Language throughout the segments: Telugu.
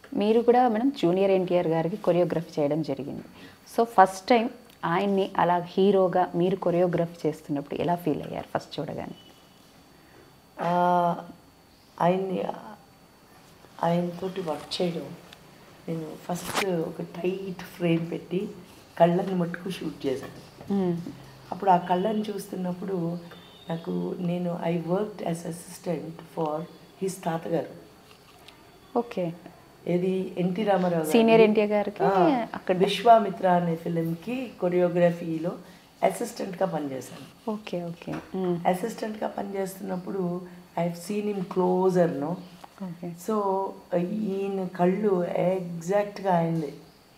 మీరు కూడా మేడం జూనియర్ ఎన్టీఆర్ గారికి కొరియోగ్రఫీ చేయడం జరిగింది సో ఫస్ట్ టైం ఆయన్ని అలా హీరోగా మీరు కొరియోగ్రఫీ చేస్తున్నప్పుడు ఎలా ఫీల్ అయ్యారు ఫస్ట్ చూడగానే ఆ, ఆయన్ని ఆయనతోటి వర్క్ చేయడం నేను ఫస్ట్ ఒక టైట్ ఫ్రేమ్ పెట్టి కళ్ళని మట్టుకు షూట్ చేశాను అప్పుడు ఆ కళ్ళని చూస్తున్నప్పుడు నాకు నేను I work as assistant for his తాతగారు ఓకే ఏది ఎన్టీ రామారావు గారి- Senior ఎన్టీఆర్ గారికి ఆ, అక్కడ విశ్వామిత్ర అనే ఫిలింకి కొరియోగ్రఫీలో అసిస్టెంట్గా పనిచేశాను ఓకే ఓకే అసిస్టెంట్గా పనిచేస్తున్నప్పుడు ఐ హెవ్ సీన్ ఇన్ క్లోజర్ను ఓకే సో ఈయన కళ్ళు ఎగ్జాక్ట్గా అయింది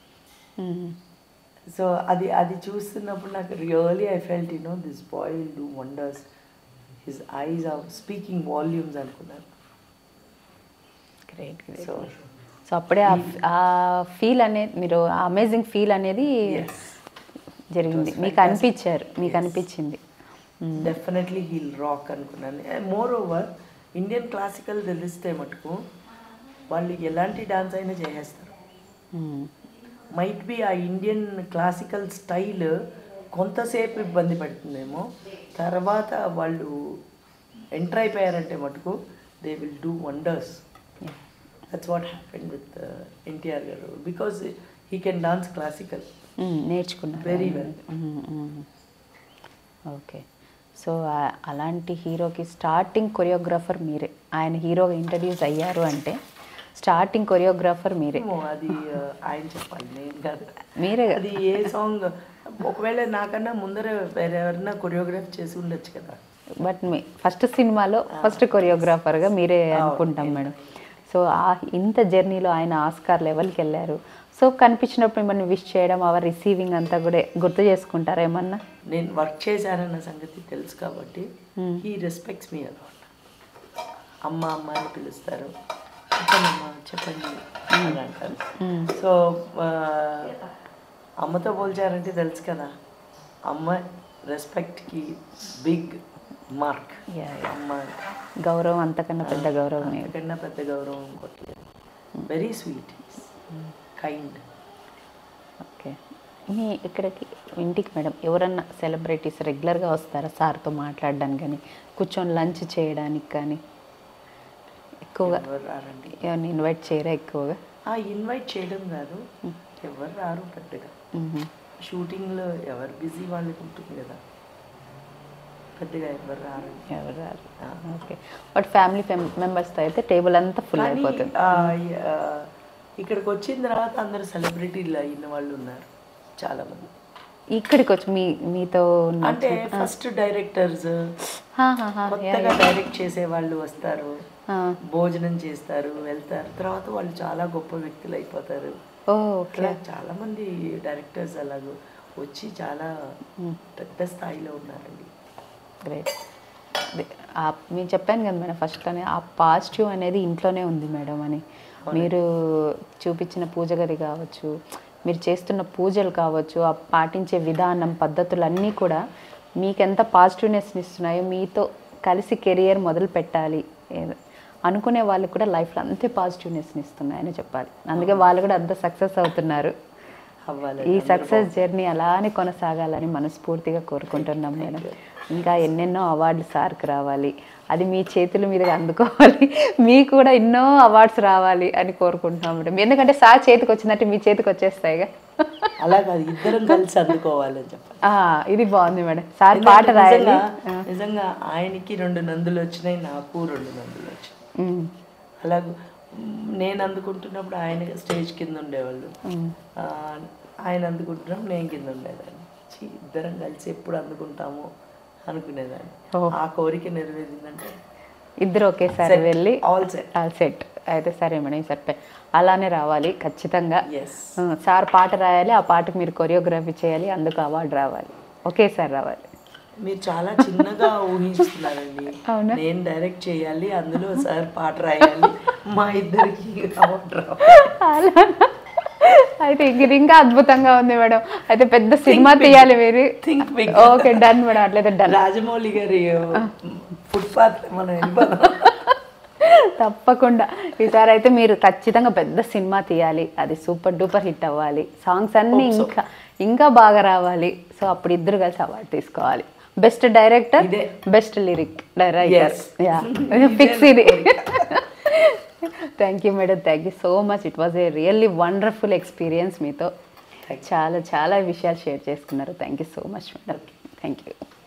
సో అది అది చూస్తున్నప్పుడు నాకు really I felt you know this boy will do wonders his eyes are speaking volumes అనుకున్నాను గ్రేట్ గ్రేట్ సో సో అప్పుడే ఆ- ఆ ఫీల్ అనేది మీరు అమేజింగ్ ఫీల్ అనేది Yes. జరిగింది It was మీకు fantastic. అనిపించారు మీకు Yes. అనిపించింది డెఫినెట్లీ హీల్ రాక్ అనుకున్నాను మోర్ ఓవర్ ఇండియన్ క్లాసికల్ తెలిస్తే మటుకు వాళ్ళు ఎలాంటి డాన్స్ అయినా చేసేస్తారు మ్మ్. మైట్ బి ఆ ఇండియన్ క్లాసికల్ స్టైల్ కొంతసేపు ఇబ్బంది పడుతుందేమో తర్వాత వాళ్ళు ఎంటర్ అయిపోయారంటే మటుకు they will do wonders Yeah. That's what happen with NTR garu because he can dance classical మ్మ్. నేర్చుకున్నారు Very well. మ్మ్, మ్మ్. ఓకే సో ఆ- అలాంటి హీరోకి స్టార్టింగ్ కొరియోగ్రాఫర్ మీరే ఆయన హీరోగా ఇంట్రడ్యూస్ అయ్యారు అంటే స్టార్టింగ్ కొరియోగ్రాఫర్ మీరే ఏమో అది uh, ఆయన చెప్పాలి నేను కాదు మీరే అది ఏ సాంగ్ ఒకవేళ నాకన్నా ముందర వేరెవరన్నా కొరియోగ్రాఫ్ చేసి ఉండొచ్చు కదా బట్ మీ ఫస్ట్ సినిమాలో ఫస్ట్ కొరియోగ్రాఫర్గా మీరే అవును. అనుకుంటాం మేడం సో ఆ ఇంత జర్నీలో ఆయన ఆస్కార్ లెవెల్కి వెళ్ళారు సో కనిపించినప్పుడు మిమ్మల్ని విష్ చేయడం అవర్ రిసీవింగ్ అంతా కూడా గుర్తు చేసుకుంటారా ఏమన్నా నేను వర్క్ చేశానన్న సంగతి తెలుసు కాబట్టి హీ రెస్పెక్ట్స్ మీ అలాట్ అమ్మ అమ్మ అని పిలుస్తారు చెప్పండి అమ్మ చెప్పండి అని అంటారు సో ఆ, అమ్మతో పోల్చారంటే తెలుసు కదా అమ్మ రెస్పెక్ట్కి బిగ్ మార్క్ Yeah, yeah. అమ్మ గౌరవం అంతకన్నా పెద్ద గౌరవం లేదు. అంతకన్నా పెద్ద గౌరవం కొట్టలేదు వెరీ స్వీట్ కైండ్ ఓకే మీ ఇక్కడికి ఇంటికి మేడం ఎవరన్నా సెలబ్రిటీస్ రెగ్యులర్గా వస్తారా సార్తో మాట్లాడడానికి కానీ కూర్చొని లంచ్ చేయడానికి కానీ ఎక్కువగా ఎవరు రారండి ఎవరిని ఇన్వైట్ చేయరా ఎక్కువగా ఆ ఇన్వైట్ చేయడం కాదు ఎవరు రారు పెద్దగా మ్మ్. షూటింగ్లో ఎవరు బిజీ వాళ్ళకి ఉంటుంది కదా పెద్దగా ఎవరు రారు ఎవరు రారు ఆ. ఓకే బట్ ఫ్యామిలీ మెంబర్స్తో అయితే టేబుల్ అంతా ఫుల్ కానీ, అయిపోతుంది ఆ, ఆ, ఇక్కడికి వచ్చిన తర్వాత అందరు సెలబ్రిటీలు అయిన వాళ్ళు ఉన్నారు చాలా మంది ఇక్కడికి వచ్చి మీ మీతో ఉన్న- అంటే ఫస్ట్ డైరెక్టర్స్ హా, హా, హా, యా, కొత్తగా యా. డైరెక్ట్ చేసే వాళ్ళు వస్తారు ఆ. భోజనం చేస్తారు వెళ్తారు తర్వాత వాళ్ళు చాలా గొప్ప వ్యక్తులు అయిపోతారు ఓ ఓకే అలా చాలా మంది డైరెక్టర్స్ అలాగూ వచ్చి చాలా పెద్ద స్థాయిలో ఉన్నారండి గ్రేట్ నేను చెప్పాను కదా మేడం ఫస్ట్ అని ఆ పాజిటివ్ అనేది ఇంట్లోనే ఉంది మేడం అని మీరు చూపించిన పూజ గది కావచ్చు మీరు చేస్తున్న పూజలు కావచ్చు ఆ పాటించే విధానం పద్ధతులు అన్నీ కూడా మీకు ఎంత పాజిటివ్నెస్ని ఇస్తున్నాయో మీతో కలిసి కెరియర్ మొదలు పెట్టాలి ఏ- అనుకునే వాళ్ళకి కూడా లైఫ్లో అంతే పాజిటివ్నెస్ని ఇస్తున్నాయని చెప్పాలి అందుకే వాళ్ళు కూడా అంత సక్సెస్ అవుతున్నారు అవ్వాలి ఈ సక్సెస్ జర్నీ అలానే కొనసాగాలని మనస్ఫూర్తిగా కోరుకుంటున్నాం మేడం ఇంకా ఎన్నెన్నో అవార్డులు సార్కి రావాలి అది మీ చేతుల మీదుగా అందుకోవాలి మీకు కూడా ఎన్నో అవార్డ్స్ రావాలి అని కోరుకుంటున్నాం మేడం ఎందుకంటే సార్ చేతికి వచ్చినట్టు మీ చేతికి వచ్చేస్తాయిగా అలా కాదు ఇద్దరం కలిసి అందుకోవాలని చెప్పాలి ఆ, ఇది బాగుంది మేడం సార్ పాట ఎందుకంటే రాయాలి నిజంగా- నిజంగా ఆయనకి రెండు నందులు వచ్చినాయి నాకు రెండు నందులు వచ్చినాయి ఉమ్, అలాగ నేను అందుకుంటున్నప్పుడు ఆయన స్టేజ్ కింద ఉండేవాళ్ళు ఆ, ఆయన అందుకుంటున్నప్పుడు నేను కింద ఉండేదాన్ని ఛీ, ఇద్దరం కలిసి ఎప్పుడు అందుకుంటాము అనుకునేదాన్ని ఓ. ఆ కోరిక నెరవేరిందంటే ఇద్దరు ఒకేసారి Set. వెళ్ళి All set. సెట్ అయితే సరే మేడం ఈసారి పె- అలానే రావాలి ఖచ్చితంగా ఎస్ ఆ, సార్ పాట రాయాలి ఆ పాటకు మీరు కొరియోగ్రఫీ చేయాలి అందుకు అవార్డు రావాలి ఒకేసారి రావాలి మీరు చాలా చిన్నగా ఊహిస్తున్నారండి అవునా? నేను డైరెక్ట్ చేయాలి అందులో సార్ పాట రాయాలి మా ఇద్దరికి అవార్డు రావాలి అలానా? అయితే ఇంక ఇది ఇంకా అద్భుతంగా ఉంది మేడం అయితే పెద్ద సినిమా తీయాలి మీరు Think big. Okay done madam అట్లయితే డన్ రాజమౌళి గారి ఫుట్పాత్ మనం వెళ్ళిపోదాం తప్పకుండా ఈసారి అయితే మీరు ఖచ్చితంగా పెద్ద సినిమా తీయాలి అది సూపర్ డూపర్ హిట్ అవ్వాలి సాంగ్స్ అన్నీ Hope so. ఇంకా ఇంకా బాగా రావాలి సో అప్పుడు ఇద్దరు కలిసి అవార్డు తీసుకోవాలి బెస్ట్ డైరెక్టర్ ఇదే. Best lyric director Yes. Yeah fix ఇది thank you madam thank you so much it was a really wonderful experience మీతో Thank you. చాలా చాలా విషయాలు షేర్ చేసుకున్నారు thank you so much madam thank you